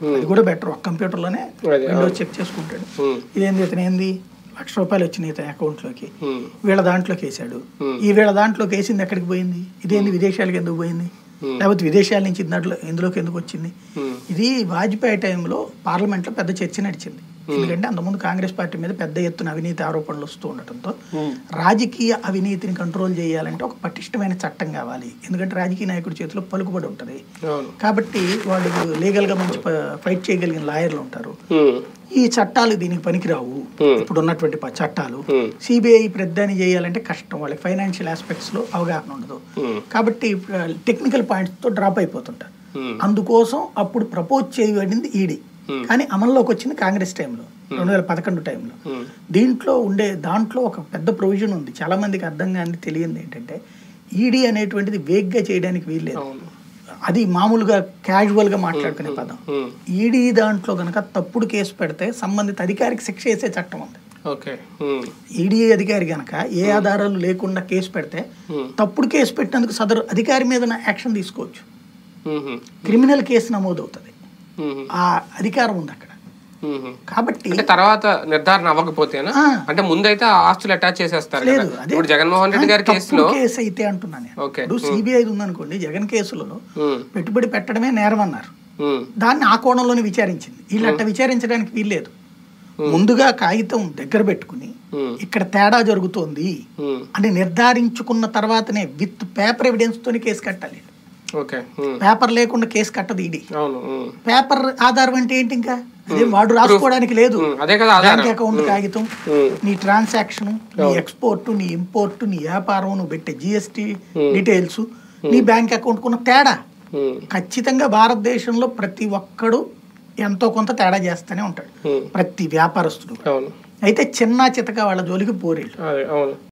అది కూడా బెటర్ ఒక కంప్యూటర్లోనే అదే, విండోస్ చెక్ చేసుకుంటాడు Hmm. ఇదేంది ఇతను ఏంది లక్ష రూపాయలు వచ్చినాయి ఇతని అకౌంట్లోకి Hmm. వీళ్ళ దాంట్లోకి వేసాడు ఈ వీళ్ళ దాంట్లోకి వేసింది ఎక్కడికి పోయింది ఇదేంది విదేశాలకు ఎందుకు పోయింది లేకపోతే విదేశాల నుంచి దాంట్లో ఇందులోకి ఎందుకు వచ్చింది Hmm. ఇది వాజ్పేయి టైంలో పార్లమెంట్లో పెద్ద చర్చ నడిచింది ఎందుకంటే అంతకుముందు కాంగ్రెస్ పార్టీ మీద పెద్ద ఎత్తున అవినీతి ఆరోపణలు వస్తూ ఉండటంతో రాజకీయ అవినీతిని కంట్రోల్ చేయాలంటే ఒక పటిష్టమైన చట్టం కావాలి ఎందుకంటే రాజకీయ నాయకుడి చేతిలో పలుకుబడి ఉంటుంది అవును కాబట్టి వాళ్ళు లీగల్గా మంచి ప- ఫైట్ చేయగలిగిన లాయర్లు ఉంటారు ఉమ్. ఈ చట్టాలు దీనికి పనికిరావు Hmm. ఇప్పుడు ఉన్నటువంటి ప- చట్టాలు Hmm. సిబిఐ ప్రధాని చేయాలంటే కష్టం వాళ్ళకి ఫైనాన్షియల్ ఆస్పెక్ట్స్ లో అవగాహన ఉండదు Hmm. కాబట్టి టెక్నికల్ పాయింట్స్ తో డ్రాప్ అయిపోతుంటారు Hmm. అందుకోసం అప్పుడు ప్రపోజ్ చేయబడింది ఈడీ కానీ అమల్లోకి వచ్చింది కాంగ్రెస్ టైంలో రెండు వేల పదకొండు టైంలో Hmm. దీంట్లో దీంట్లో ఉండే దాంట్లో ఒక పెద్ద ప్రొవిజన్ ఉంది చాలా మందికి అర్థం కాని తెలియంది ఏంటంటే ఈడీ అనేటువంటిది వేగ్గా చేయడానికి వీల్లేదు అవును అది మామూలుగా క్యాజువల్ గా మాట్లాడుకునే పదం ఉమ్. ఈడీ దాంట్లో కనుక తప్పుడు కేసు పెడితే సంబంధిత అధికారికి శిక్ష వేసే చట్టం ఉంది ఓకే ఉమ్. ఈడీ అధికారి కనుక ఏ ఆధారాలు లేకుండా కేసు పెడితే Hmm. తప్పుడు కేసు పెట్టినందుకు సదరు అధికారి మీద యాక్షన్ తీసుకోవచ్చు ఉమ్. క్రిమినల్ కేసు నమోదవుతుంది ఉమ్. ఆ అధికారం ఉంది అక్కడ ఉమ్. కాబట్టి అంటే తర్వాత నిర్ధారణ అవ్వకపోతేనా ఆ. అంటే ముందైతే ఆ ఆస్తులు అటాచ్ చేసేస్తారు లేదు కదా అదే ఇప్పుడు జగన్మోహన్ రెడ్డి గారి తప్పుడు కేసులో కేసు అయితే అంటున్నాను నేను ఓకే. ఇప్పుడు సిబిఐ ఉందనుకోండి జగన్ కేసులో ఉమ్. పెట్టుబడి పెట్టడమే నేరం అన్నారు ఉమ్. దాన్ని ఆ కోణంలోనే విచారించింది వీళ్ళు అట్ట విచారించడానికి వీల్లేదు ముందుగా కాగితం దగ్గర పెట్టుకుని ఉమ్. ఇక్కడ తేడా జరుగుతోంది ఉమ్. అని నిర్ధారించుకున్న తర్వాతనే విత్ పేపర్ ఎవిడెన్స్ తోని కేసు కట్టాలి ఓకే ఉమ్. పేపర్ లేకుండా కేసు కట్టదు ఈడీ అవును ఉమ్. పేపర్ ఆధారం అంటే ఏంటి ఇంకా అదే వాడు రాసుకోవడానికి లేదు ఉమ్. అదే కదా ఆధారం బ్యాంక్ అకౌంట్ కాగితం ఉమ్. నీ ట్రాన్సాక్షన్ నీ ఎక్స్పోర్ట్ నీ ఇంపోర్ట్ నీ వ్యాపారం నువ్వు పెట్టే జిఎస్టి డీటెయిల్స్ నీ బ్యాంక్ అకౌంట్ కున్న తేడా ఉమ్. ఖచ్చితంగా భారతదేశంలో ప్రతి ఒక్కడు ఎంతో కొంత తేడా చేస్తూనే ఉంటాడు ఉమ్. ప్రతి వ్యాపారస్తుడు అవును అయితే చిన్న చితక వాళ్ళ జోలికి పోరేళ్ళు అదే అవును